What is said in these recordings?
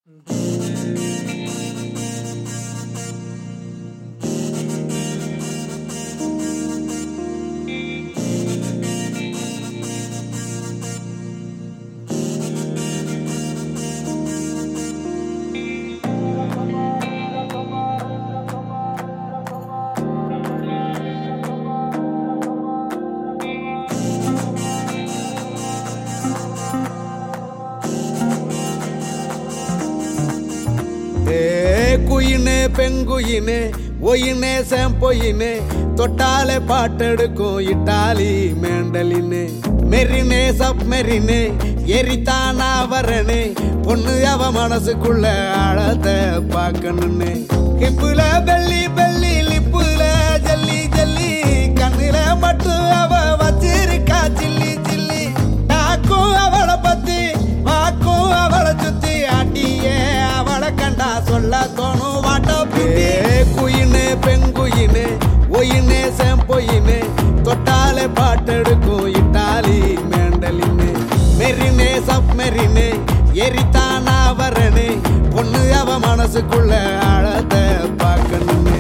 ஏ குயினே பெங்குயினே ஒயினே செம்பொயினே தொட்டாலே பாட்டெடுக்கும் இட்டாலி மேண்டலினே மெரினே சப்மெரினே எரித்தானா வரனே பொண்ணு அவ மனசுக்குள்ள ஆழத்தை பார்க்கணுன்னு ஹிப்புல பெல்லி பெல்லி லிப்புல ஜல்லி ஜல்லி கண்ணுல மட்டும் அவ வச்சிருக்கா சில்லி சில்லி நாக்கும் அவளை பத்தி வாக்கும் அவளை சுத்தி அடியே அவளை கண்டா சொல்ல தோணும் வாட்ட பிடி குயினே பெங்குயினே ஒயினே செம்பொயினே தொட்டாலே பாட்டெடுக்கும் இட்டாலி மேண்டலினே மெரினே சப்மெரினே எரித்தானா வரனே பொண்ணு அவ மனசுக்குள்ள ஆழத்தை பார்க்கணுமே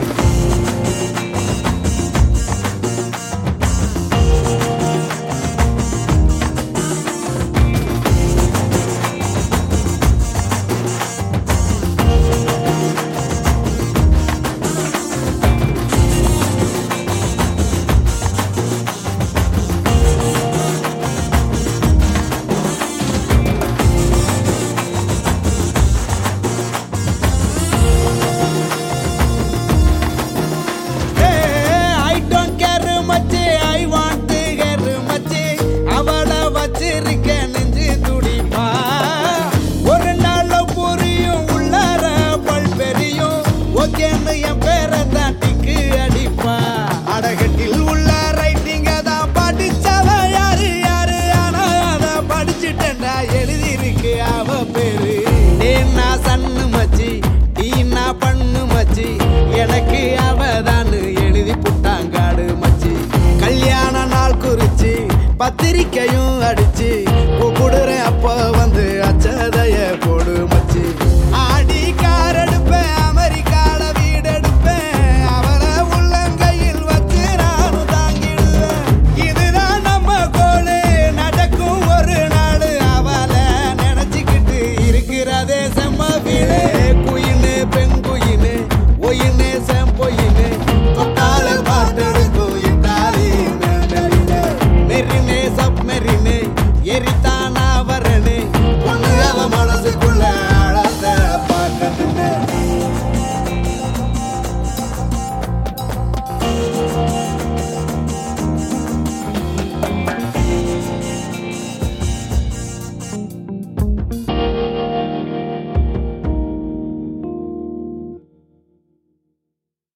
I don't care much, I want to care much. அவளை வச்சிருக்க நெஞ்சு துடிப்பா ஒரு நாள் புரியும் உள்ளார பல் பெரியும் ஓகேன்னு என் பேரை தாட்டிக்கு அடிப்பா அடகட்டில் உள்ள ரைட்டிங்க தான் படிச்சவ யாரு யாரு ஆனா அத படிச்சுட்டேன்டா எழுதியிருக்கு அவ பேரு ஏன்னா சன்னு மச்சி டீனா பண்ணு மச்சி எனக்கு அவதான்னு எழுதி புட்டாங்காடு மச்சி கல்யாண நாள் குறிச்சு பத்திரிக்கையும்